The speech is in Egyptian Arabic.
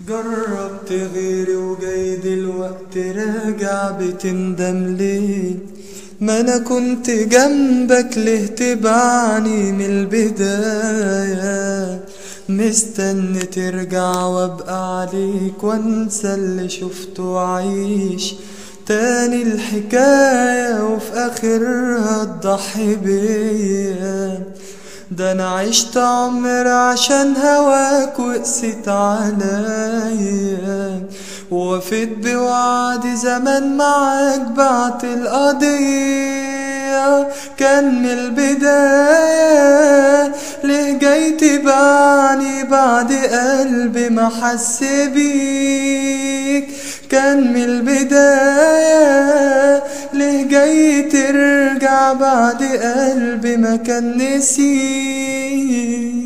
جربت غيري وجاي دلوقتي راجع بتندم ليه ما انا كنت جنبك ليه تبعني من البداية مستني ترجع وابقى عليك وانسى اللي شفته وعيش تاني الحكاية وفي اخرها تضحي بيا ده انا عشت عمر عشان هواك وقست عليا ووفيت بوعد زمان معاك بعت القضية كان من البداية ليه جاي تبعني بعد قلبي ما حس بيك كان من البداية ليه جاي ترجع بعد قلبي ما كان نسيك